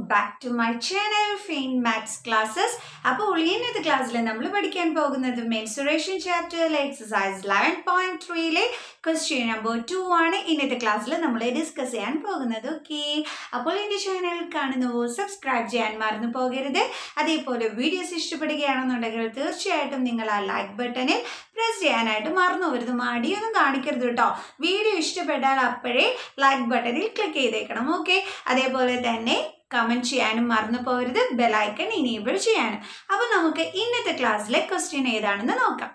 back to my channel fine maths classes അപ്പോൾ ഇന്നത്തെ ക്ലാസ്സിൽ നമ്മൾ പഠിക്കാൻ പോകുന്നത് മെൻസുറേഷൻ ചാപ്റ്ററിലെ എക്സസൈസ് ലെവൻ പോയിന്റ് ത്രീയിലെ ക്വസ്റ്റ്യൻ നമ്പർ ടു ആണ് ഇന്നത്തെ ക്ലാസ്സിൽ നമ്മൾ ഡിസ്കസ് ചെയ്യാൻ പോകുന്നത് ഓക്കെ അപ്പോൾ എൻ്റെ ചാനൽ കാണുന്നവോ സബ്സ്ക്രൈബ് ചെയ്യാൻ മറന്നു പോകരുത് അതേപോലെ വീഡിയോസ് ഇഷ്ടപ്പെടുകയാണെന്നുണ്ടെങ്കിൽ തീർച്ചയായിട്ടും നിങ്ങൾ ആ ലൈക്ക് ബട്ടണിൽ പ്രസ് ചെയ്യാനായിട്ട് മറന്നു പോകരുത് മടിയൊന്നും കാണിക്കരുത് കേട്ടോ വീഡിയോ ഇഷ്ടപ്പെട്ടാൽ അപ്പോഴേ ലൈക്ക് ബട്ടണിൽ ക്ലിക്ക് ചെയ്തേക്കണം ഓക്കെ അതേപോലെ തന്നെ കമൻറ്റ് ചെയ്യാനും മറന്നു പോകരുത് ബെലൈക്കൺ ഇനേബിൾ ചെയ്യാനും അപ്പോൾ നമുക്ക് ഇന്നത്തെ ക്ലാസ്സിലെ ക്വസ്റ്റ്യൻ ഏതാണെന്ന് നോക്കാം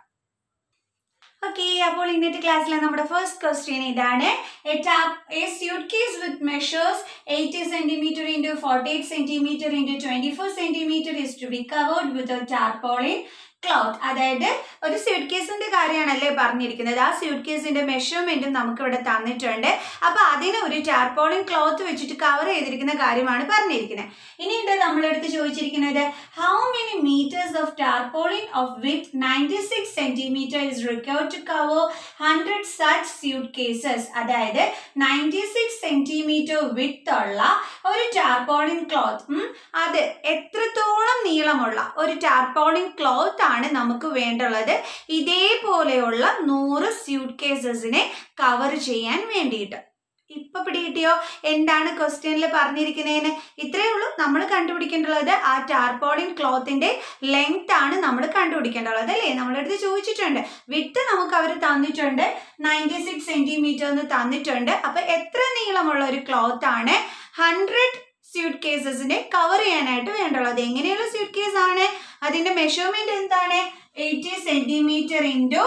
ഓക്കെ അപ്പോൾ ഇന്നത്തെ ക്ലാസ്സിലെ നമ്മുടെ ഫസ്റ്റ് ക്വസ്റ്റ്യൻ ഇതാണ് a tap a suitcase with measures eighty centimetre into forty eight centimetre into twenty four centimetre is to be covered with a tarpaulin cloth അതായത് ഒരു സ്യൂട്ട് കേസിന്റെ കാര്യമാണല്ലേ പറഞ്ഞിരിക്കുന്നത് ആ സ്യൂട്ട് കേസിന്റെ മെഷർമെന്റും നമുക്ക് ഇവിടെ തന്നിട്ടുണ്ട് അപ്പൊ അതിന് ഒരു ടാർപോളിൻ ക്ലോത്ത് വെച്ചിട്ട് കവർ ചെയ്തിരിക്കുന്ന കാര്യമാണ് പറഞ്ഞിരിക്കുന്നത് ഇനിയുണ്ട് നമ്മളെടുത്ത് ചോദിച്ചിരിക്കുന്നത് how many metres of tarpaulin of with ninety six centimetre is required to cover hundred such suitcases അതായത് നയൻറ്റി സിക്സ് സെന്റിമീറ്റർ വിത്ത് ഉള്ള ഒരു ടാർപോളിൻ ക്ലോത്ത് അത് എത്രത്തോളം നീളമുള്ള ഒരു ടാർപോളിൻ ക്ലോത്ത് ആണ് നമുക്ക് വേണ്ടുള്ളത് ഇതേപോലെയുള്ള നൂറ് സ്യൂട്ട് കേസസിനെ കവർ ചെയ്യാൻ വേണ്ടിയിട്ട് ഇപ്പൊ പിടികിട്ടിയോ എന്താണ് ക്വസ്റ്റ്യനിൽ പറഞ്ഞിരിക്കുന്നതിന് ഇത്രയേ ഉള്ളൂ നമ്മൾ കണ്ടുപിടിക്കേണ്ടുള്ളത് ആ ടാർപോളിൻ ക്ലോത്തിന്റെ ലെങ്ത് ആണ് നമ്മൾ കണ്ടുപിടിക്കേണ്ടുള്ളത് അല്ലേ നമ്മളടുത്ത് ചോദിച്ചിട്ടുണ്ട് വിട്ട് നമുക്ക് അവർ തന്നിട്ടുണ്ട് നയൻറ്റി സിക്സ് സെന്റിമീറ്റർ എന്ന് തന്നിട്ടുണ്ട് അപ്പൊ എത്ര നീളമുള്ള ഒരു ക്ലോത്ത് ആണ് ഹൺഡ്രഡ് സ്യൂട്ട് കേസസിനെ കവർ ചെയ്യാനായിട്ട് വേണ്ടുള്ളത് എങ്ങനെയുള്ള സ്യൂട്ട് കേസ് ആണ് അതിന്റെ മെഷർമെന്റ് എന്താണ് eighty centimetre into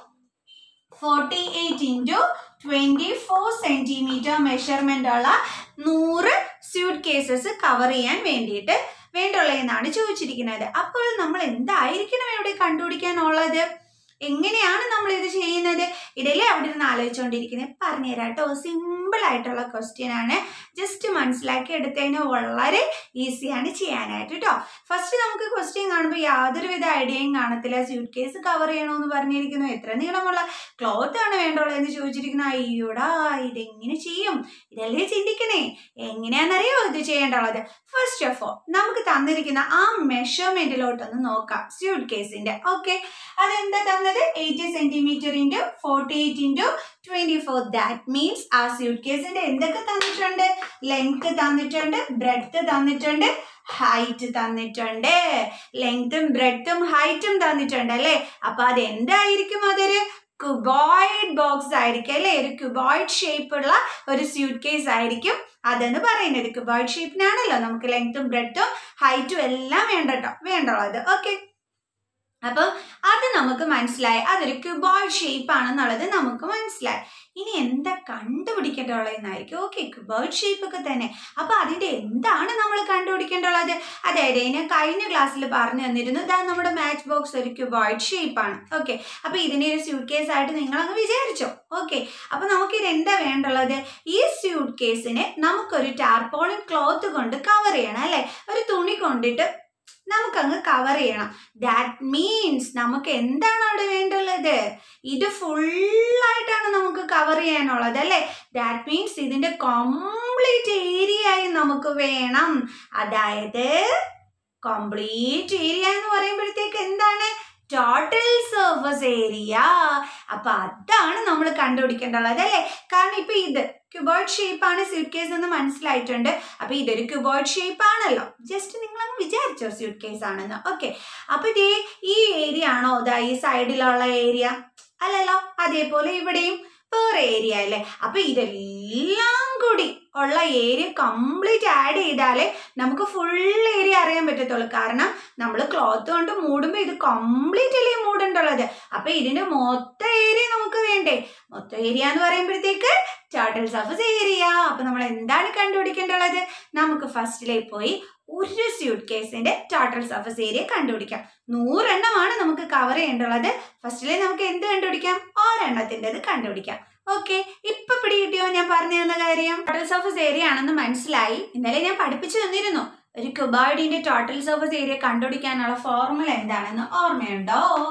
forty eight into twenty four centimetre measurement ഉള്ള നൂറ് സ്യൂട്ട് കേസസ് കവർ ചെയ്യാൻ വേണ്ടിയിട്ട് വേണ്ടുള്ളതെന്നാണ് ചോദിച്ചിരിക്കുന്നത് അപ്പോൾ നമ്മൾ എന്തായിരിക്കണം ഇവിടെ കണ്ടുപിടിക്കാനുള്ളത് എങ്ങനെയാണ് നമ്മൾ ഇത് ചെയ്യുന്നത് ഇടയിലെ അവിടെ ഇരുന്ന് ആലോചിച്ചുകൊണ്ടിരിക്കുന്നത് പറഞ്ഞുതരാം കേട്ടോ സിമ്പിൾ ആയിട്ടുള്ള ക്വസ്റ്റ്യൻ ആണ് ജസ്റ്റ് മനസ്സിലാക്കി എടുത്തതിന് വളരെ ഈസിയാണ് ചെയ്യാനായിട്ട് കേട്ടോ ഫസ്റ്റ് നമുക്ക് ക്വസ്റ്റ്യൻ കാണുമ്പോൾ യാതൊരുവിധ ഐഡിയയും കാണത്തില്ല സ്യൂട്ട് കേസ് കവർ ചെയ്യണമെന്ന് പറഞ്ഞിരിക്കുന്നു എത്ര നീളമുള്ള ക്ലോത്ത് ആണ് വേണ്ടുള്ളത് എന്ന് ചോദിച്ചിരിക്കുന്നു അയ്യോടാ ഇതെങ്ങനെ ചെയ്യും ഇതല്ലേ ചിന്തിക്കണേ എങ്ങനെയാണെന്നറിയോ ഇത് ചെയ്യേണ്ടുള്ളത് ഫസ്റ്റ് ഓഫ് ഓൾ നമുക്ക് തന്നിരിക്കുന്ന ആ മെഷർമെന്റിലോട്ടൊന്ന് നോക്കാം സ്യൂട്ട് കേസിന്റെ ഓക്കെ അതെന്താ തന്നത് eighty centimetre into forty eight into twenty four that means ആ സ്യൂട്ട് കേസിന്റെ എന്തൊക്കെ തന്നിട്ടുണ്ട് ലെങ്ത് തന്നിട്ടുണ്ട് ബ്രെഡ്ത്ത് തന്നിട്ടുണ്ട് ഹൈറ്റ് തന്നിട്ടുണ്ട് ലെങ്തും ബ്രെഡ്ത്തും ഹൈറ്റും തന്നിട്ടുണ്ട് അല്ലേ അപ്പൊ അത് എന്തായിരിക്കും അതൊരു കുബോയിഡ് ബോക്സ് ആയിരിക്കും അല്ലേ ഒരു കുബോയിഡ് ഷേപ്പ് ഉള്ള ഒരു സ്യൂട്ട് കേസ് ആയിരിക്കും അതെന്ന് പറയുന്നത് കുബോയിഡ് ഷേപ്പിനാണല്ലോ നമുക്ക് ലെങ്ത്തും ബ്രെഡ്ത്തും ഹൈറ്റും എല്ലാം വേണ്ടട്ടോ വേണ്ടുള്ളത് ഓക്കെ അപ്പം അത് നമുക്ക് മനസ്സിലായി അതൊരു ക്യൂബോയിഡ് ഷേപ്പ് ആണെന്നുള്ളത് നമുക്ക് മനസ്സിലായി ഇനി എന്താ കണ്ടുപിടിക്കേണ്ടതെന്നായിരിക്കും ഓക്കെ ക്യൂബോയിഡ് ഷേപ്പ് ഒക്കെ തന്നെ അപ്പൊ അതിന്റെ എന്താണ് നമ്മൾ കണ്ടുപിടിക്കേണ്ടുള്ളത് അതായത് ഞാൻ കഴിഞ്ഞ ക്ലാസ്സിൽ പറഞ്ഞു തന്നിരുന്നു ഇതാ നമ്മുടെ മാച്ച് ബോക്സ് ഒരു ക്യൂബോയിഡ് ഷേപ്പ് ആണ് ഓക്കെ അപ്പൊ ഇതിനെ ഒരു സ്യൂട്ട് കേസ് ആയിട്ട് നിങ്ങൾ അങ്ങ് വിചാരിച്ചോ ഓക്കെ അപ്പൊ നമുക്ക് ഇത് എന്താ വേണ്ടുള്ളത് ഈ സ്യൂട്ട് കേസിനെ നമുക്കൊരു ടാർപോളിൻ ക്ലോത്ത് കൊണ്ട് കവർ ചെയ്യണം അല്ലെ ഒരു തുണി കൊണ്ടിട്ട് നമുക്കങ്ങ് കവർ ചെയ്യണം ദാറ്റ് മീൻസ് നമുക്ക് എന്താണ് അവിടെ വേണ്ടുള്ളത് ഇത് ഫുള്ളായിട്ടാണ് നമുക്ക് കവർ ചെയ്യാനുള്ളത് അല്ലേ ദാറ്റ് മീൻസ് ഇതിന്റെ കംപ്ലീറ്റ് ഏരിയ ആയി നമുക്ക് വേണം അതായത് കംപ്ലീറ്റ് ഏരിയ എന്ന് പറയുമ്പോഴത്തേക്ക് എന്താണ് ടോട്ടൽ സർഫസ് ഏരിയ അപ്പൊ അതാണ് നമ്മൾ കണ്ടുപിടിക്കേണ്ടുള്ളത് അല്ലേ കാരണം ഇപ്പൊ ഇത് ക്യൂബോയിഡ് ഷേപ്പ് ആണ് സ്യൂട്ട് കേസ് എന്ന് മനസ്സിലായിട്ടുണ്ട് അപ്പൊ ഇതൊരു ക്യൂബോയിഡ് ഷേപ്പ് ആണല്ലോ ജസ്റ്റ് നിങ്ങൾ അങ്ങ് വിചാരിച്ചോ സ്യൂട്ട് കേസ് ആണെന്ന് ഓക്കെ അപ്പൊ ഇതേ ഈ ഏരിയ ആണോ ഇതാ ഈ സൈഡിലുള്ള ഏരിയ അല്ലല്ലോ അതേപോലെ ഇവിടെയും വേറെ ഏരിയ അല്ലേ അപ്പൊ ഇതെല്ലാം കൂടി ഉള്ള ഏരിയ കംപ്ലീറ്റ് ആഡ് ചെയ്താലേ നമുക്ക് ഫുൾ ഏരിയ അറിയാൻ പറ്റത്തുള്ളൂ കാരണം നമ്മൾ ക്ലോത്ത് കൊണ്ട് മൂടുമ്പോൾ ഇത് കംപ്ലീറ്റ് അല്ലേ മൂടേണ്ടുള്ളത് അപ്പൊ ഇതിന്റെ മൊത്തം ഏരിയ നമുക്ക് വേണ്ടേ മൊത്തം ഏരിയ എന്ന് പറയുമ്പോഴത്തേക്ക് ടോട്ടൽ സർഫസ് ഏരിയ അപ്പൊ നമ്മൾ എന്താണ് കണ്ടുപിടിക്കേണ്ടുള്ളത് നമുക്ക് ഫസ്റ്റിലേക്ക് പോയി ഒരു സ്യൂട്ട് കേസിന്റെ ടോട്ടൽ സർഫസ് ഏരിയ കണ്ടുപിടിക്കാം നൂറെണ്ണമാണ് നമുക്ക് കവർ ചെയ്യേണ്ടുള്ളത് ഫസ്റ്റിലെ നമുക്ക് എന്ത് കണ്ടുപിടിക്കാം ഒരെണ്ണത്തിൻ്റെത് കണ്ടുപിടിക്കാം ഓക്കെ ഇപ്പൊ പിടികിട്ടിയോ ഞാൻ പറഞ്ഞു തന്ന കാര്യം ടോട്ടൽ സർഫസ് ഏരിയ ആണെന്ന് മനസ്സിലായി ഇന്നലെ ഞാൻ പഠിപ്പിച്ചു തന്നിരുന്നു ഒരു ക്യൂബോയിഡിന്റെ ടോട്ടൽ സർഫസ് ഏരിയ കണ്ടുപിടിക്കാനുള്ള ഫോർമുല എന്താണെന്ന് ഓർമ്മയുണ്ടോ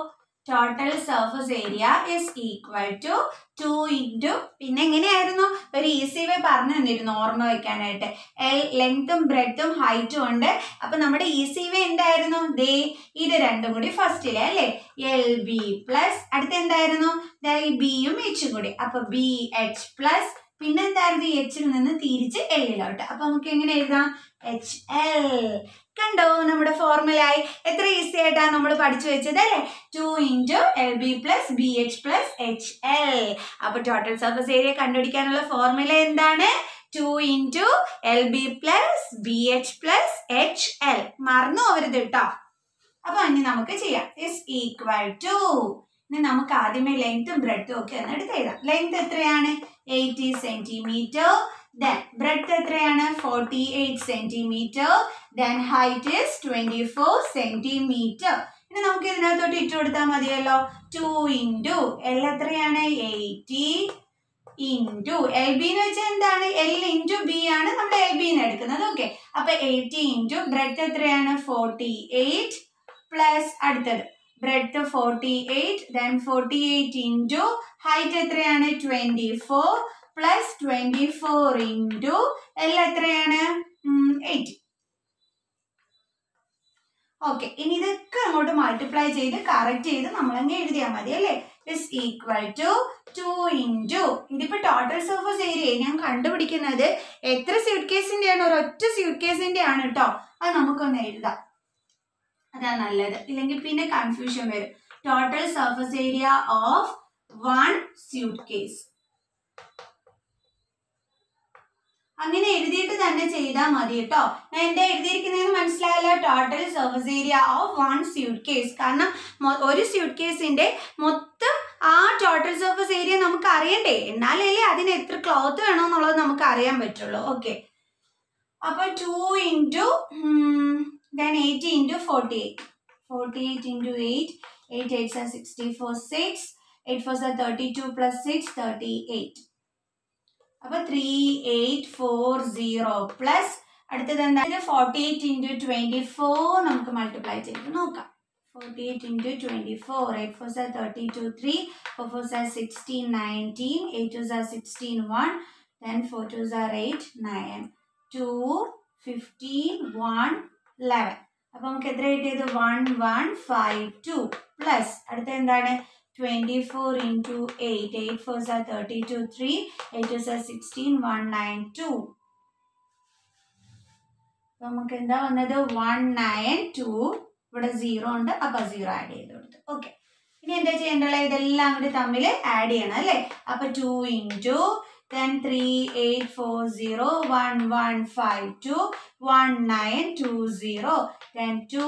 total surface area is equal to two into പിന്നെ എങ്ങനെയായിരുന്നു ഒരു ഈസി വേ പറഞ്ഞു തന്നിരുന്നു ഓർമ്മ വെക്കാനായിട്ട് എൽ ലെങ്ത്തും ബ്രെഡും ഹൈറ്റും ഉണ്ട് അപ്പൊ നമ്മുടെ ഈസി വേ എന്തായിരുന്നു ദേ ഇത് രണ്ടും കൂടി ഫസ്റ്റിലെ അല്ലേ എൽ ബി പ്ലസ് അടുത്ത എന്തായിരുന്നു ഈ ബിയും എച്ചും കൂടി അപ്പൊ ബി എച്ച് പ്ലസ് പിന്നെ എന്തായിരുന്നു ഈ എച്ചിൽ നിന്ന് തിരിച്ച് എല്ലിലോട്ട് അപ്പൊ നമുക്ക് എങ്ങനെ എഴുതാം എച്ച് എൽ കണ്ടോ നമ്മുടെ ഫോർമുലായി എത്ര ഈസി ആയിട്ടാണ് നമ്മൾ പഠിച്ചു വെച്ചത് അല്ലേ two into L B plus B H plus H L അപ്പൊ ടോട്ടൽ സർഫസ് ഏരിയ കണ്ടുപിടിക്കാനുള്ള ഫോർമുല എന്താണ് two into L B plus B H plus H L മറന്നു പോകരുത് കേട്ടോ അപ്പൊ ഇനി നമുക്ക് ചെയ്യാം ഇസ് ഈക്വൽ ടു ഇനി നമുക്ക് ആദ്യമേ ലെങ്ത്തും ബ്രെഡും ഒക്കെ ഒന്ന് എടുത്ത് എഴുതാം ലെങ്ത് എത്രയാണ് എയ്റ്റി സെന്റിമീറ്റർ ദെൻ ബ്രെഡ് എത്രയാണ് forty eight centimetre then height is twenty four centimetre ഇനി നമുക്ക് ഇതിനകത്തോട്ട് ഇട്ട് കൊടുത്താൽ മതിയല്ലോ ടു ഇൻറ്റു എൽ എത്രയാണ് എയ്റ്റി ഇൻറ്റു എൽ ബി എന്ന് വെച്ചാൽ എന്താണ് എൽ ഇൻറ്റു ബി ആണ് നമ്മൾ എൽ ബിന്ന് എടുക്കുന്നത് ഓക്കെ അപ്പൊ എയ്റ്റി ഇൻറ്റു ബ്രെഡ് എത്രയാണ് ഫോർട്ടി എയ്റ്റ് പ്ലസ് അടുത്തത് breadth forty eight then forty eight into height എത്രയാണ് twenty four plus twenty four into L എത്രയാണ് എയ്റ്റ് ഓക്കെ ഇനി ഇതൊക്കെ അങ്ങോട്ട് മൾട്ടിപ്ലൈ ചെയ്ത് കറക്റ്റ് ചെയ്ത് നമ്മളങ്ങ് എഴുതിയാൽ മതി അല്ലേ is equal to two into ഇതിപ്പോ ടോട്ടൽ സർഫസ് ഏരിയ ഞാൻ കണ്ടുപിടിക്കുന്നത് എത്ര സ്യൂട്ട് കേസിന്റെ ആണ് ഒരൊറ്റ സ്യൂട്ട് കേസിന്റെ ആണ് കേട്ടോ അത് നമുക്കൊന്ന് എഴുതാം അതാ നല്ലത് ഇല്ലെങ്കിൽ പിന്നെ കൺഫ്യൂഷൻ വരും total surface area of one suitcase അങ്ങനെ എഴുതിയിട്ട് തന്നെ ചെയ്താൽ മതി കേട്ടോ ഞാൻ എന്താ എഴുതിയിരിക്കുന്നതെന്ന് മനസ്സിലായല്ലോ total surface area of one suitcase കാരണം മൊ- ഒരു സ്യൂട്ട് കേസിന്റെ മൊത്തം ആ ടോട്ടൽ സർഫസ് ഏരിയ നമുക്ക് അറിയണ്ടേ എന്നാലല്ലേ അതിന് എത്ര ക്ലോത്ത് വേണമെന്നുള്ളത് നമുക്ക് അറിയാൻ പറ്റുള്ളൂ ഓക്കെ അപ്പൊ two into then eighty into forty eight forty eight into eight eight eights are sixty four six eight fours are thirty two plus six thirty eight അപ്പൊ three eight four zero plus അടുത്തത് എന്താണ് forty eight into twenty four നമുക്ക് multiply ചെയ്ത് നോക്കാം forty eight into twenty four eight fours are thirty two three four fours are sixteen nineteen eight twos are sixteen one then four to are eight nine two fifteen one eleven അപ്പൊ നമുക്ക് എത്ര കിട്ടിയത് one one five two plus അടുത്ത എന്താണ് twenty four into eight eight fours are thirty two three eights are sixteen one nine two നമുക്ക് എന്താ വന്നത് one nine two ഇവിടെ സീറോ ഉണ്ട് അപ്പൊ സീറോ ആഡ് ചെയ്ത് കൊടുത്തു ഓക്കെ ഇനി എന്താ ചെയ്യേണ്ടത് ഇതെല്ലാം കൂടി തമ്മിൽ ആഡ് ചെയ്യണം അല്ലേ അപ്പൊ two into then 3 8 4 0 1 1 5 2 1 9 2 0 then 2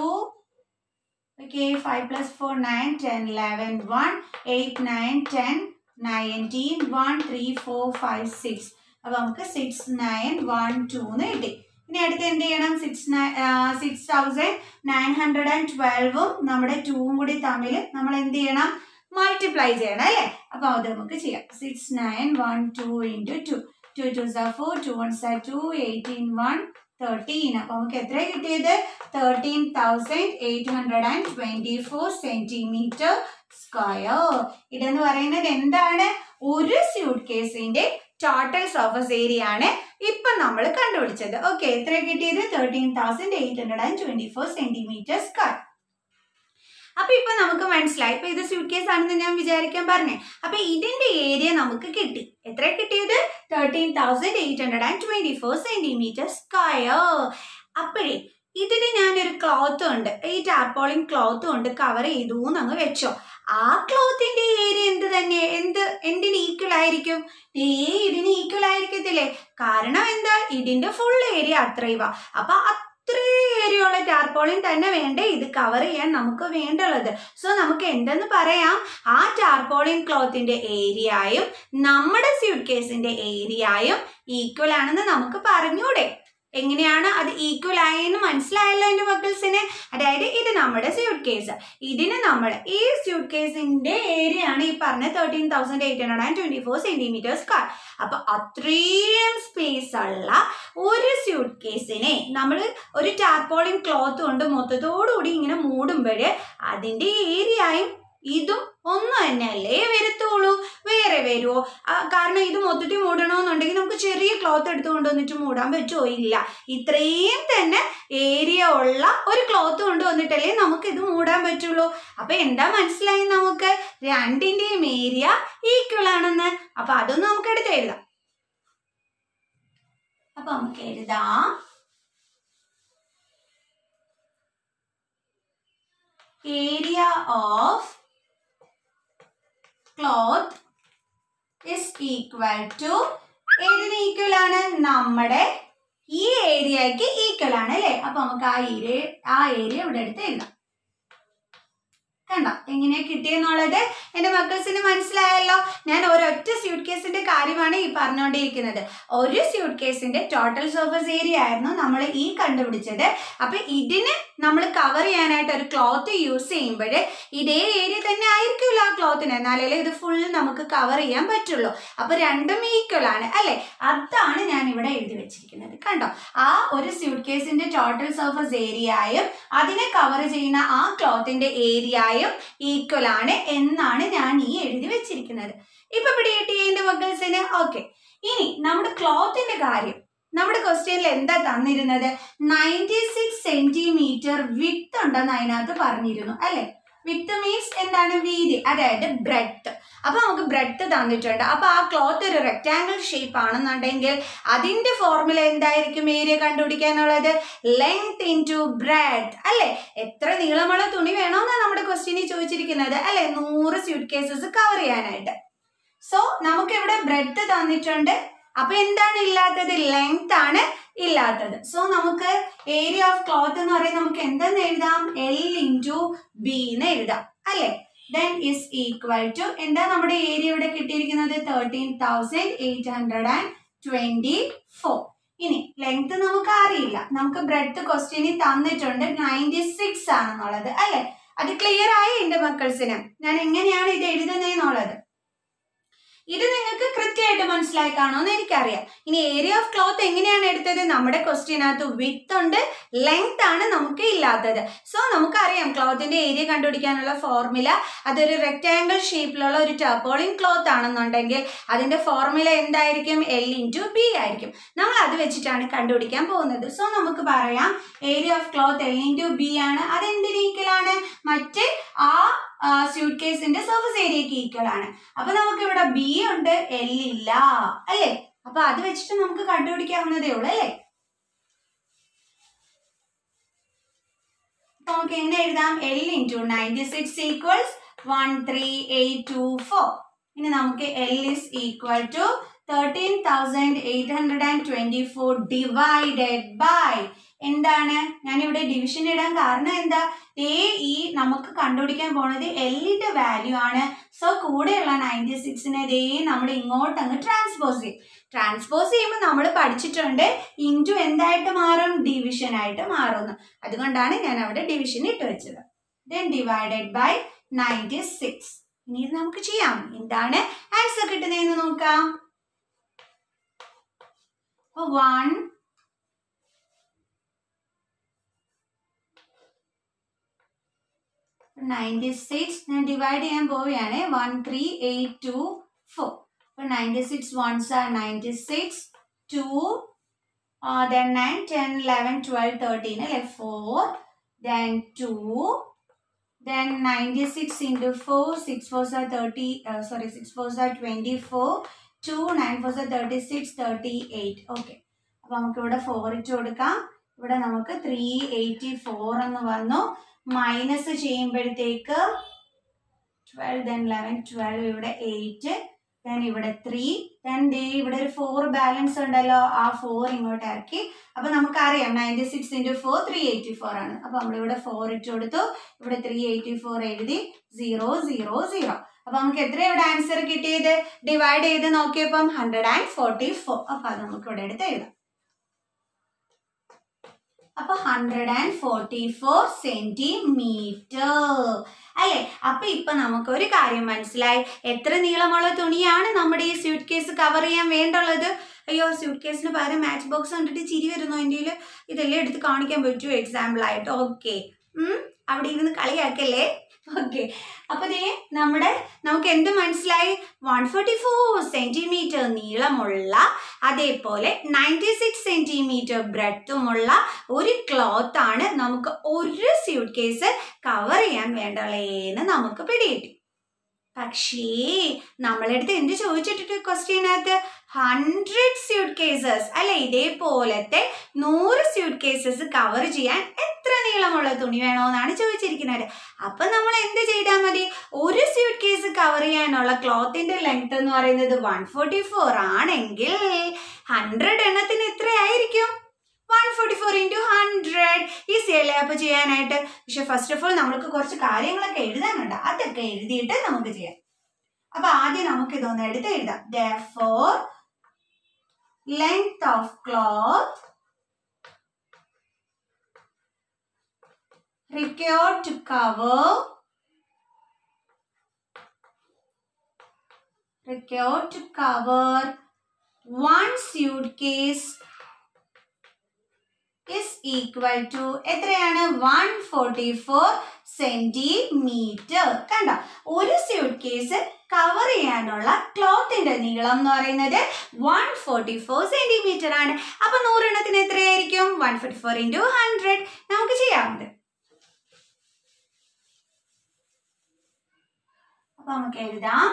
okay 5 plus 4 9 10 11 1 8 9 10 19 1 3 4 5 6 അപ്പൊ നമുക്ക് സിക്സ് നയൻ വൺ ടു എന്ന് കിട്ടി ഇനി അടുത്ത് എന്ത് ചെയ്യണം six six thousand nine hundred and ട്വൽവും നമ്മുടെ ടൂവും കൂടി തമ്മിൽ നമ്മൾ എന്ത് ചെയ്യണം മൾട്ടിപ്ലൈ ചെയ്യണം അല്ലേ അപ്പൊ അത് നമുക്ക് ചെയ്യാം six nine one two into two two twos are four two ones are two eighteen one thirteen അപ്പൊ നമുക്ക് എത്ര കിട്ടിയത് thirteen thousand eight hundred and twenty four centimetre square ഇതെന്ന് പറയുന്നത് എന്താണ് ഒരു സ്യൂട്ട് കേസിന്റെ ടോട്ടൽ സർഫസ് ഏരിയ ആണ് ഇപ്പൊ നമ്മൾ കണ്ടുപിടിച്ചത് ഓക്കെ എത്ര കിട്ടിയത് thirteen thousand eight hundred and twenty four centimetre square അപ്പൊ ഇപ്പൊ നമുക്ക് മനസ്സിലായി ഇപ്പൊ ഇത് സ്യൂട്ട് കേസ് ആണെന്ന് ഞാൻ വിചാരിക്കാൻ പറഞ്ഞേ അപ്പൊ ഇതിന്റെ ഏരിയ നമുക്ക് കിട്ടി എത്ര കിട്ടിയത് thirteen thousand eight hundred and twenty four centimetre square അപ്പോഴേ ഇതിന് ഞാനൊരു ക്ലോത്ത് ഉണ്ട് ഈ ടാർപോളിൻ ക്ലോത്ത് കൊണ്ട് കവർ ചെയ്തു അങ്ങ് വെച്ചോ ആ ക്ലോത്തിന്റെ ഏരിയ എന്ത് തന്നെ എന്ത് എന്തിന് ഈക്വൽ ആയിരിക്കും ഏ ഇതിന് ഈക്വൽ ആയിരിക്കത്തില്ലേ കാരണം എന്താ ഇതിന്റെ ഫുൾ ഏരിയ അത്രയുവാ അപ്പൊ അത്രയും ഏരിയ ഉള്ള ടാർപോളിൻ തന്നെ വേണ്ടേ ഇത് കവർ ചെയ്യാൻ നമുക്ക് വേണ്ടുള്ളത് സോ നമുക്ക് എന്തെന്ന് പറയാം ആ ടാർപോളിൻ ക്ലോത്തിന്റെ ഏരിയയും നമ്മുടെ സ്യൂട്ട് കേസിന്റെ ഏരിയയും ഈക്വൽ ആണെന്ന് നമുക്ക് പറഞ്ഞൂടെ എങ്ങനെയാണ് അത് ഈക്വൽ ആയെന്ന് മനസ്സിലായല്ലോ എൻ്റെ മക്കൾസിന് അതായത് ഇത് നമ്മുടെ സ്യൂട്ട് കേസ് ഇതിന് നമ്മൾ ഈ സ്യൂട്ട് കേസിന്റെ ഏരിയ ആണ് ഈ പറഞ്ഞ thirteen thousand eight hundred and twenty four centimetre square അപ്പൊ അത്രയും സ്പേസ് ഉള്ള ഒരു സ്യൂട്ട് കേസിനെ നമ്മൾ ഒരു ടാർപോളിൻ ക്ലോത്ത് കൊണ്ട് മൊത്തത്തോടുകൂടി ഇങ്ങനെ മൂടുമ്പോൾ അതിന്റെ ഏരിയയും ഇതും ഒന്ന് തന്നെയല്ലേ വരത്തുള്ളൂ വേറെ വരുമോ ആ, കാരണം ഇത് മൊത്തത്തിൽ മൂടണമെന്നുണ്ടെങ്കിൽ നമുക്ക് ചെറിയ ക്ലോത്ത് എടുത്ത് കൊണ്ടുവന്നിട്ട് മൂടാൻ പറ്റുമോ ഇല്ല ഇത്രയും തന്നെ ഏരിയ ഉള്ള ഒരു ക്ലോത്ത് കൊണ്ടുവന്നിട്ടല്ലേ നമുക്ക് ഇത് മൂടാൻ പറ്റുള്ളൂ അപ്പൊ എന്താ മനസ്സിലായി നമുക്ക് രണ്ടിന്റെയും ഏരിയ ഈക്വൽ ആണെന്ന് അപ്പൊ അതൊന്നും നമുക്ക് എടുത്ത് എഴുതാം അപ്പൊ നമുക്ക് എഴുതാം area of cloth is equal to ഏതിന് ഈക്വൽ ആണ് നമ്മുടെ ഈ ഏരിയക്ക് ഈക്വൽ ആണ് അല്ലേ അപ്പൊ നമുക്ക് ആ ഏരിയ ആ ഏരിയ ഇവിടെ എടുത്ത് എഴുതാം കണ്ടോ എങ്ങനെയാ കിട്ടിയെന്നുള്ളത് എന്റെ മക്കൾസിന് മനസ്സിലായല്ലോ ഞാൻ ഒരൊറ്റ സ്യൂട്ട് കേസിന്റെ കാര്യമാണ് ഈ പറഞ്ഞുകൊണ്ടിരിക്കുന്നത് ഒരു സ്യൂട്ട് കേസിന്റെ ടോട്ടൽ സർഫസ് ഏരിയ ആയിരുന്നു നമ്മൾ ഈ കണ്ടുപിടിച്ചത് അപ്പൊ ഇതിന് നമ്മൾ കവർ ചെയ്യാനായിട്ട് ഒരു ക്ലോത്ത് യൂസ് ചെയ്യുമ്പോൾ ഇതേ ഏരിയ തന്നെ ആയിരിക്കുമല്ലോ ആ ക്ലോത്തിന് എന്നാലേ ഇത് ഫുൾ നമുക്ക് കവർ ചെയ്യാൻ പറ്റുള്ളൂ അപ്പൊ രണ്ടും ഈക്വൽ ആണ് അല്ലെ അതാണ് ഞാൻ ഇവിടെ എഴുതി വെച്ചിരിക്കുന്നത് കണ്ടോ ആ ഒരു സ്യൂട്ട് കേസിന്റെ ടോട്ടൽ സർഫസ് ഏരിയയും അതിനെ കവർ ചെയ്യുന്ന ആ ക്ലോത്തിന്റെ ഏരിയയും ഈക്വൽ ആണ് എന്നാണ് ഞാൻ ഈ എഴുതി വെച്ചിരിക്കുന്നത് ഇപ്പൊ ഇവിടെ എന്റെ മക്കൾസിന് ഓക്കെ ഇനി നമ്മുടെ ക്ലോത്തിന്റെ കാര്യം നമ്മുടെ ക്വസ്റ്റ്യനിൽ എന്താ തന്നിരുന്നത് നയൻറ്റി സിക്സ് സെന്റിമീറ്റർ വിത്ത് ഉണ്ടെന്ന് അതിനകത്ത് പറഞ്ഞിരുന്നു അല്ലെ വിത്ത് മീൻസ് എന്താണ് വീതി അതായത് ബ്രെഡ് അപ്പൊ നമുക്ക് ബ്രെഡ് തന്നിട്ടുണ്ട് അപ്പൊ ആ ക്ലോത്ത് ഒരു റെക്ടാങ്കിൾ ഷേപ്പ് ആണെന്നുണ്ടെങ്കിൽ അതിന്റെ ഫോർമുല എന്തായിരിക്കും ഏരിയ കണ്ടുപിടിക്കാനുള്ളത് ലെങ്ത് ഇൻ ടു ബ്രെഡ് അല്ലെ എത്ര നീളമുള്ള തുണി വേണമെന്നാണ് നമ്മുടെ ക്വസ്റ്റ്യനിൽ ചോദിച്ചിരിക്കുന്നത് അല്ലെ നൂറ് സ്യൂട്ട് കേസസ് കവർ ചെയ്യാനായിട്ട് സോ നമുക്ക് ഇവിടെ ബ്രെഡ് തന്നിട്ടുണ്ട് അപ്പൊ എന്താണ് ഇല്ലാത്തത് ലെങ്ത് ആണ് ഇല്ലാത്തത് സോ നമുക്ക് ഏരിയ ഓഫ് ക്ലോത്ത് എന്ന് പറയുന്നത് നമുക്ക് എന്തെന്ന് എഴുതാം എൽ ഇൻറ്റു ബി എന്ന് എഴുതാം അല്ലെ ദെൻ ഇസ് ഈക്വൽ ടു എന്താ നമ്മുടെ ഏരിയ ഇവിടെ കിട്ടിയിരിക്കുന്നത് thirteen thousand eight hundred and twenty four ഇനി ലെങ്ത് നമുക്ക് അറിയില്ല നമുക്ക് ബ്രെഡ് ക്വസ്റ്റ്യനിൽ തന്നിട്ടുണ്ട് നയൻറ്റി സിക്സ് ആണെന്നുള്ളത് അല്ലെ അത് ക്ലിയർ ആയി എന്റെ മക്കൾസിന് ഞാൻ എങ്ങനെയാണ് ഇത് എഴുതുന്നതെന്നുള്ളത് ഇത് നിങ്ങൾക്ക് കൃത്യമായിട്ട് മനസ്സിലായി കാണുമെന്ന് എനിക്കറിയാം ഇനി ഏരിയ ഓഫ് ക്ലോത്ത് എങ്ങനെയാണ് എടുത്തത് നമ്മുടെ ക്വസ്റ്റ്യനകത്ത് വിത്ത് ഉണ്ട് ലെങ്ത് ആണ് നമുക്ക് ഇല്ലാത്തത് സോ നമുക്കറിയാം ക്ലോത്തിന്റെ ഏരിയ കണ്ടുപിടിക്കാനുള്ള ഫോർമുല അതൊരു റെക്ടാങ്കിൾ ഷേപ്പിലുള്ള ഒരു ടർപ്പോളിൻ ക്ലോത്ത് ആണെന്നുണ്ടെങ്കിൽ അതിന്റെ ഫോർമുല എന്തായിരിക്കും എൽ ഇൻറ്റു ബി ആയിരിക്കും നമ്മൾ അത് വെച്ചിട്ടാണ് കണ്ടുപിടിക്കാൻ പോകുന്നത് സോ നമുക്ക് പറയാം area of cloth L into B ആണ് അതെന്തിന് ഈക്വൽ ആണ് മറ്റ് ആ സ്യൂട്ട് കേസിന്റെ സർഫസ് ഏരിയക്ക് ഈക്വൽ ആണ് അപ്പൊ നമുക്ക് ഇവിടെ ബി ഉണ്ട് എൽ ഇല്ല അല്ലേ അപ്പൊ അത് വെച്ചിട്ട് നമുക്ക് കണ്ടുപിടിക്കാവുന്നതേ ഉള്ളൂ അല്ലേ അപ്പൊ നമുക്ക് എങ്ങനെ എഴുതാം L into ninety six equals one three eight two four ഇനി നമുക്ക് L is equal to thirteen thousand eight hundred and twenty four divided by എന്താണ് ഞാനിവിടെ ഡിവിഷൻ ഇടാൻ കാരണം എന്താ എ ഈ നമുക്ക് കണ്ടുപിടിക്കാൻ പോണത് എല്ലിന്റെ വാല്യൂ ആണ് സോ കൂടെയുള്ള നയൻറ്റി സിക്സിനെ ദേ നമ്മൾ ഇങ്ങോട്ട് അങ്ങ് ട്രാൻസ്പോസ് ചെയ്യും ട്രാൻസ്പോസ് ചെയ്യുമ്പോൾ നമ്മൾ പഠിച്ചിട്ടുണ്ട് ഇൻറ്റു എന്തായിട്ട് മാറും ഡിവിഷൻ ആയിട്ട് മാറുന്നു അതുകൊണ്ടാണ് ഞാൻ അവിടെ ഡിവിഷൻ ഇട്ട് വെച്ചത് then divided by ninety six ഇനി ഇത് നമുക്ക് ചെയ്യാം എന്താണ് ആൻസർ കിട്ടുന്നതെന്ന് നോക്കാം വൺ നയൻറ്റി സിക്സ് ഞാൻ ഡിവൈഡ് ചെയ്യാൻ പോവുകയാണ് one three eight two four അപ്പോൾ ninety six ones are ninety six two then nine ten eleven twelve thirteen അല്ലേ four then two then ninety six into four six fours are thirty sorry six fours are twenty four two nine fours are thirty six thirty eight okay അപ്പോൾ നമുക്ക് ഇവിടെ four ഇട്ട് കൊടുക്കാം ഇവിടെ നമുക്ക് three eighty four എന്ന് വന്നു minus ചെയ്യുമ്പോഴത്തേക്ക് ട്വൽവ് ദെൻ ലെവൻ ട്വൽവ് ഇവിടെ എയ്റ്റ് ദെൻ ഇവിടെ ത്രീ ദെൻ ദേ ഇവിടെ ഒരു ഫോർ ബാലൻസ് ഉണ്ടല്ലോ ആ ഫോർ ഇങ്ങോട്ട് ഇറക്കി അപ്പൊ നമുക്കറിയാം ninety six into four three eighty four ആണ് അപ്പൊ നമ്മളിവിടെ ഫോർ ഇട്ട് കൊടുത്തു ഇവിടെ ത്രീ എയ്റ്റി ഫോർ എഴുതി സീറോ സീറോ സീറോ അപ്പൊ നമുക്ക് എത്ര ഇവിടെ ആൻസർ കിട്ടിയത് ഡിവൈഡ് ചെയ്ത് നോക്കിയപ്പം ഹൺഡ്രഡ് ആൻഡ് ഫോർട്ടി ഫോർ അപ്പൊ അത് നമുക്ക് ഇവിടെ എടുത്ത് എഴുതാം അപ്പൊ hundred and forty four centimetre അല്ലെ അപ്പൊ ഇപ്പൊ നമുക്ക് ഒരു കാര്യം മനസ്സിലായി എത്ര നീളമുള്ള തുണിയാണ് നമ്മുടെ ഈ സ്യൂട്ട് കേസ് കവർ ചെയ്യാൻ വേണ്ടുള്ളത് അയ്യോ സ്യൂട്ട് കേസിന് പകരം മാച്ച് ബോക്സ് കണ്ടിട്ട് ചിരി വരുന്നു എൻ്റെ ഇതെല്ലാം എടുത്ത് കാണിക്കാൻ പറ്റുമോ എക്സാമ്പിൾ ആയിട്ട് ഓക്കെ അവിടെ ഇരുന്ന് കളിയാക്കല്ലേ ഓക്കെ അപ്പൊ ദേ നമ്മുടെ നമുക്ക് എന്ത് മനസ്സിലായി വൺ ഫോർട്ടി ഫോർ സെന്റിമീറ്റർ നീളമുള്ള അതേപോലെ നയൻറ്റി സിക്സ് സെന്റിമീറ്റർ ബ്രെഡുമുള്ള ഒരു ക്ലോത്ത് ആണ് നമുക്ക് ഒരു സ്യൂട്ട് കേസ് കവർ ചെയ്യാൻ വേണ്ടല്ലേന്ന് നമുക്ക് പിടികിട്ടി പക്ഷേ നമ്മളടുത്ത് എന്ത് ചോദിച്ചിട്ടുണ്ട് ക്വസ്റ്റ്യനകത്ത് ഹൺഡ്രഡ് സ്യൂട്ട് കേസസ് അല്ലെ ഇതേപോലത്തെ നൂറ് സ്യൂട്ട് കേസസ് കവർ ചെയ്യാൻ എത്ര നീളമുള്ള തുണി വേണമെന്നാണ് ചോദിച്ചിരിക്കുന്നത് അപ്പൊ നമ്മൾ എന്ത് ചെയ്താൽ മതി ഒരു സ്യൂട്ട് കേസ് കവർ ചെയ്യാനുള്ള ക്ലോത്തിന്റെ ലെങ്ത് എന്ന് പറയുന്നത് വൺ ഫോർട്ടി ഫോർ ആണെങ്കിൽ ഹൺഡ്രഡ് എണ്ണത്തിന് എത്രയായിരിക്കും one forty four into hundred easy അല്ലേ അപ്പോൾ ചെയ്യാനായിട്ട് പക്ഷെ ഫസ്റ്റ് ഓഫ് ഓൾ നമുക്ക് കുറച്ച് കാര്യങ്ങളൊക്കെ എഴുതാനുണ്ട് അതൊക്കെ എഴുതിയിട്ട് നമുക്ക് ചെയ്യാം അപ്പൊ ആദ്യം നമുക്ക് ഇതൊന്ന് എടുത്ത് എഴുതാം for length of cloth required to cover required to cover one suitcase is equal to എത്രയാണ് വൺ ഫോർട്ടി ഫോർ സെന്റിമീറ്റർ കണ്ടോ ഒരു സ്യൂട്ട് കേസ് കവർ ചെയ്യാനുള്ള ക്ലോത്തിന്റെ നീളം എന്ന് പറയുന്നത് വൺ ഫോർട്ടി ഫോർ സെന്റിമീറ്റർ ആണ് അപ്പൊ നൂറെണ്ണത്തിന് എത്രയായിരിക്കും one forty four into hundred നമുക്ക് ചെയ്യാവുന്നത് അപ്പൊ നമുക്ക് എഴുതാം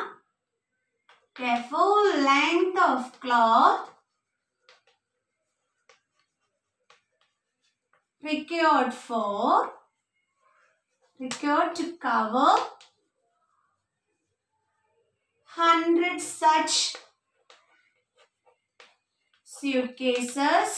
full length of cloth required for required to cover 100 such suitcases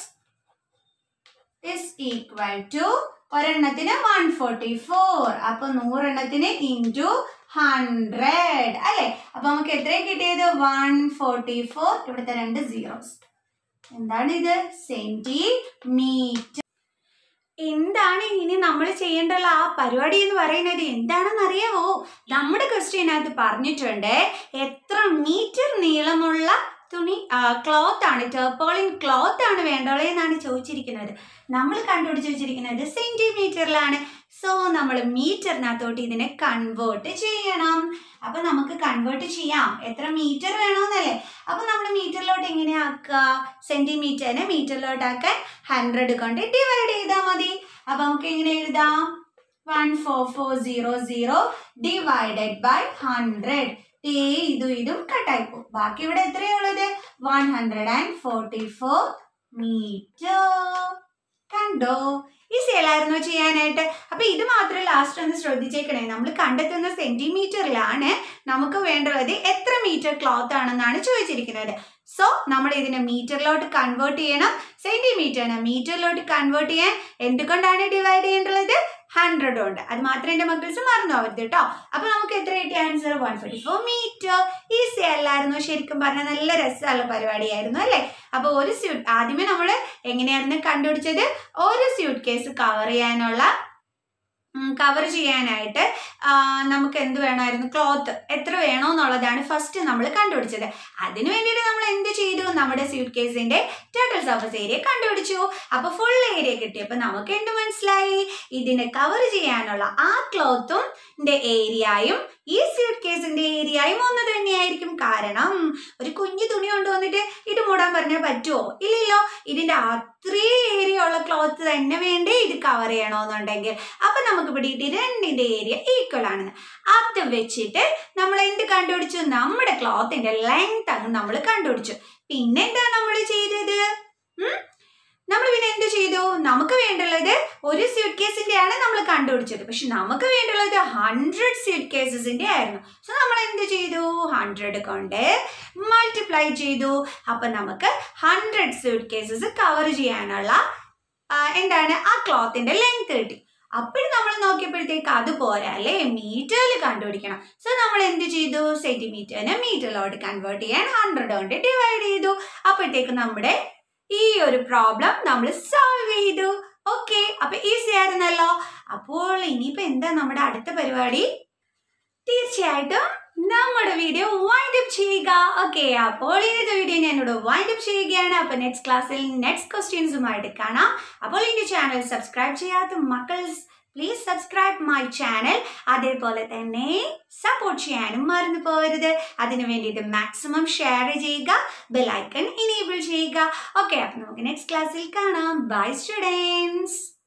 is equal to ഒരെണ്ണത്തിന് വൺ ഫോർട്ടി ഫോർ അപ്പൊ നൂറെണ്ണത്തിന് ഇൻറ്റു ഹൺഡ്രഡ് അല്ലെ അപ്പൊ നമുക്ക് എത്രയും കിട്ടിയത് വൺ ഫോർട്ടി ഫോർ ഇവിടുത്തെ രണ്ട് സീറോസ് എന്താണ് ഇത് സെന്റിമീറ്റർ എന്താണ് ഇനി നമ്മൾ ചെയ്യേണ്ടുള്ള ആ പരിപാടി എന്ന് പറയുന്നത് എന്താണെന്ന് അറിയാമോ നമ്മുടെ ക്വസ്റ്റ്യനകത്ത് പറഞ്ഞിട്ടുണ്ട് എത്ര മീറ്റർ നീളമുള്ള തുണി ക്ലോത്ത് ആണ് ടെർപ്പോളിൻ ക്ലോത്ത് ആണ് വേണ്ടോളേ എന്നാണ് ചോദിച്ചിരിക്കുന്നത് നമ്മൾ കണ്ടുപിടിച്ച് വെച്ചിരിക്കുന്നത് സെന്റിമീറ്ററിലാണ് സോ നമ്മൾ മീറ്ററിനകത്തോട്ട് ഇതിനെ കൺവേർട്ട് ചെയ്യണം അപ്പൊ നമുക്ക് കൺവേർട്ട് ചെയ്യാം എത്ര മീറ്റർ വേണമെന്നല്ലേ അപ്പൊ നമ്മൾ മീറ്ററിലോട്ട് എങ്ങനെയാ ആക്കുക സെന്റിമീറ്ററിനെ മീറ്ററിലോട്ടാക്കാൻ ഹൺഡ്രഡ് കൊണ്ട് ഡിവൈഡ് ചെയ്താൽ മതി അപ്പൊ നമുക്ക് എങ്ങനെ എഴുതാം one four four zero zero divided by hundred ടേ ഇതും ഇതും കട്ടായി പോകും ബാക്കി ഇവിടെ എത്രയുള്ളത് one hundred and forty four metre കണ്ടോ ഈസി അല്ലായിരുന്നോ ചെയ്യാനായിട്ട് അപ്പൊ ഇത് മാത്രം ലാസ്റ്റ് ഒന്ന് ശ്രദ്ധിച്ചേക്കണേ നമ്മൾ കണ്ടെത്തുന്ന സെന്റിമീറ്ററിലാണ് നമുക്ക് വേണ്ടുള്ളത് എത്ര മീറ്റർ ക്ലോത്ത് ആണെന്നാണ് ചോദിച്ചിരിക്കുന്നത് സോ നമ്മൾ ഇതിനെ മീറ്ററിലോട്ട് കൺവേർട്ട് ചെയ്യണം സെന്റിമീറ്ററിനെ മീറ്ററിലോട്ട് കൺവേർട്ട് ചെയ്യാൻ എന്തുകൊണ്ടാണ് ഡിവൈഡ് ചെയ്യേണ്ടത് ഹൺഡ്രഡ് കൊണ്ട് അത് മാത്രമേ എൻ്റെ മക്കൾസ് മറന്നു പോകരുത് കേട്ടോ അപ്പൊ നമുക്ക് എത്ര കിട്ടിയ answer one forty four metre easy അല്ലായിരുന്നു ശരിക്കും പറഞ്ഞാൽ നല്ല രസമുള്ള പരിപാടിയായിരുന്നു അല്ലേ അപ്പൊ ഒരു സ്യൂട്ട് ആദ്യമേ നമ്മൾ എങ്ങനെയായിരുന്നു കണ്ടുപിടിച്ചത് ഒരു സ്യൂട്ട് കേസ് കവർ ചെയ്യാനുള്ള കവർ ചെയ്യാനായിട്ട് നമുക്ക് എന്ത് വേണമായിരുന്നു ക്ലോത്ത് എത്ര വേണമെന്നുള്ളതാണ് ഫസ്റ്റ് നമ്മൾ കണ്ടുപിടിച്ചത് അതിന് വേണ്ടിയിട്ട് നമ്മൾ എന്ത് ചെയ്തു നമ്മുടെ സ്യൂട്ട് കേസിന്റെ ടോട്ടൽ സർഫസ് ഏരിയ കണ്ടുപിടിച്ചു അപ്പൊ ഫുൾ ഏരിയ കിട്ടിയപ്പോൾ നമുക്ക് എന്ത് മനസ്സിലായി ഇതിനെ കവർ ചെയ്യാനുള്ള ആ ക്ലോത്തും ഏരിയയും ഈ സ്യൂട്ട് കേസിന്റെ ഏരിയയും ഒന്ന് തന്നെയായിരിക്കും കാരണം ഒരു കുഞ്ഞു തുണി കൊണ്ടുവന്നിട്ട് ഇത് മൂടാൻ പറഞ്ഞാൽ പറ്റുമോ ഇല്ലല്ലോ ഇതിന്റെ അത്രയും ഏരിയ ഉള്ള ക്ലോത്ത് തന്നെ വേണ്ടേ ഇത് കവർ ചെയ്യണമെന്നുണ്ടെങ്കിൽ അപ്പൊ നമുക്ക് പിടിയിട്ട് രണ്ടിന്റെ ഏരിയ ഈക്വൽ ആണെന്ന് അത് വെച്ചിട്ട് നമ്മൾ എന്ത് കണ്ടുപിടിച്ചു നമ്മുടെ ക്ലോത്തിന്റെ ലെങ്ത് അങ്ങ് നമ്മൾ കണ്ടുപിടിച്ചു പിന്നെന്താ നമ്മൾ ചെയ്തത് നമ്മൾ പിന്നെ എന്ത് ചെയ്തു നമുക്ക് വേണ്ടുള്ളത് ഒരു സ്യൂട്ട് കേസിന്റെ ആണ് നമ്മൾ കണ്ടുപിടിച്ചത് പക്ഷെ നമുക്ക് വേണ്ടുള്ളത് ഹൺഡ്രഡ് സ്യൂട്ട് കേസസിന്റെ ആയിരുന്നു സോ നമ്മൾ എന്ത് ചെയ്തു ഹൺഡ്രഡ് കൊണ്ട് മൾട്ടിപ്ലൈ ചെയ്തു അപ്പൊ നമുക്ക് ഹൺഡ്രഡ് സ്യൂട്ട് കേസസ് കവർ ചെയ്യാനുള്ള എന്താണ് ആ ക്ലോത്തിന്റെ ലെങ്ത് കിട്ടി അപ്പോഴും നമ്മൾ നോക്കിയപ്പോഴത്തേക്ക് അത് പോരാ അല്ലേ മീറ്ററിൽ കണ്ടുപിടിക്കണം സോ നമ്മൾ എന്ത് ചെയ്തു സെന്റിമീറ്ററിനെ മീറ്ററിലോട്ട് കൺവേർട്ട് ചെയ്യാൻ ഹൺഡ്രഡ് കൊണ്ട് ഡിവൈഡ് ചെയ്തു അപ്പോഴത്തേക്ക് നമ്മുടെ ഈ ഒരു പ്രോബ്ലം നമ്മൾ സോൾവ് ചെയ്തു ഓക്കെ അപ്പൊ ഈസി ആയിരുന്നല്ലോ അപ്പോൾ ഇനിയിപ്പോ എന്താ നമ്മുടെ അടുത്ത പരിപാടി തീർച്ചയായിട്ടും നമ്മുടെ വീഡിയോ വൈൻഡ് അപ്പ് ചെയ്യുക ഓക്കെ അപ്പോൾ ഇന്നത്തെ വീഡിയോ ഞാനിവിടെ വൈൻഡ് അപ്പ് ചെയ്യുകയാണ് അപ്പോൾ നെക്സ്റ്റ് ക്ലാസ്സിൽ നെക്സ്റ്റ് ക്വസ്റ്റ്യൻസുമായിട്ട് കാണാം അപ്പോൾ എൻ്റെ ചാനൽ സബ്സ്ക്രൈബ് ചെയ്യാത്ത മക്കൾ പ്ലീസ് സബ്സ്ക്രൈബ് മൈ ചാനൽ അതേപോലെ തന്നെ സപ്പോർട്ട് ചെയ്യാനും മറന്നു പോകരുത് അതിനു വേണ്ടിയിട്ട് മാക്സിമം ഷെയർ ചെയ്യുക ബെലൈക്കൺ ഇനേബിൾ ചെയ്യുക ഓക്കെ അപ്പം നമുക്ക് നെക്സ്റ്റ് ക്ലാസ്സിൽ കാണാം ബൈ സ്റ്റുഡൻസ്